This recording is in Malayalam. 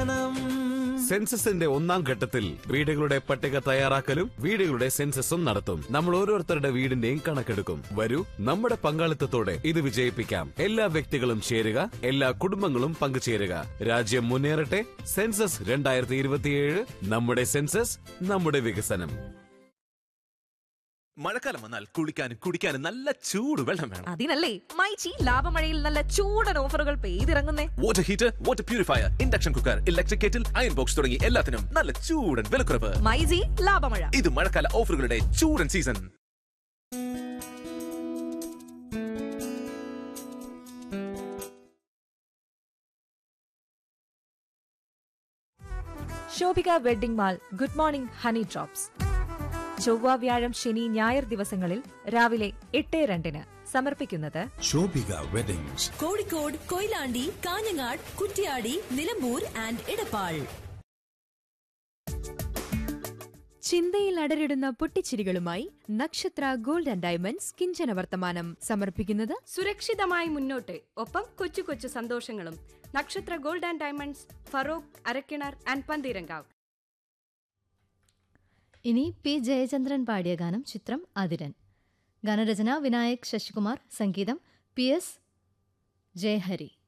വികസനം സെൻസസിന്റെ ഒന്നാം ഘട്ടത്തിൽ വീടുകളുടെ പട്ടിക തയ്യാറാക്കലും വീടുകളുടെ സെൻസസും നടത്തും നമ്മൾ ഓരോരുത്തരുടെ വീടിന്റെയും കണക്കെടുക്കും വരൂ നമ്മുടെ പങ്കാളിത്തത്തോടെ ഇത് വിജയിപ്പിക്കാം എല്ലാ വ്യക്തികളും ചേരുക എല്ലാ കുടുംബങ്ങളും പങ്കുചേരുക രാജ്യം മുന്നേറട്ടെ സെൻസസ് രണ്ടായിരത്തി ഇരുപത്തിയേഴ് നമ്മുടെ സെൻസസ് നമ്മുടെ വികസനം മഴക്കാലം വന്നാൽ കുളിക്കാനും കുടിക്കാനും നല്ല ചൂട് വെള്ളം വേണം അതിനല്ലേ മൈച്ചി ലാഭമഴയിൽ നല്ല ചൂടൻ ഓഫറുകൾ പെയ്തിറങ്ങുന്നേ water heater water purifier induction cooker electric kettle iron box തുടങ്ങി എല്ലാത്തിനും നല്ല ചൂടൻ വിലക്കുറവ് മൈജി ലാഭമഴ ഇത് മഴക്കാല ഓഫറുകളുടെ ചൂടൻ season Shobhika wedding mall good morning honey drops ചൊവ്വ വ്യാഴം ശനി ഞായർ ദിവസങ്ങളിൽ രാവിലെ എട്ട് രണ്ടിന് സമർപ്പിക്കുന്നത് ശോഭിക വെഡിങ്സ് കോഴിക്കോട് കൊയിലാണ്ടി കാഞ്ഞങ്ങാട് കുറ്റ്യാടി നിലമ്പൂർ ആൻഡ് ഇടപ്പാൾ ചിന്തയിൽ അടരിടുന്ന പൊട്ടിച്ചിരികളുമായി നക്ഷത്ര ഗോൾഡ് ആൻഡ് ഡയമണ്ട്സ് കിഞ്ചന വർത്തമാനം സമർപ്പിക്കുന്നത് സുരക്ഷിതമായി മുന്നോട്ട് ഒപ്പം കൊച്ചു കൊച്ചു സന്തോഷങ്ങളും Nakshatra gold and diamonds Feroke Arakkinar and Pantheerankavu ഇനി പി ജയചന്ദ്രൻ പാടിയ ഗാനം ചിത്രം അതിരൻ ഗാനരചന വിനായക് ശശികുമാർ സംഗീതം പി എസ് ജയഹരി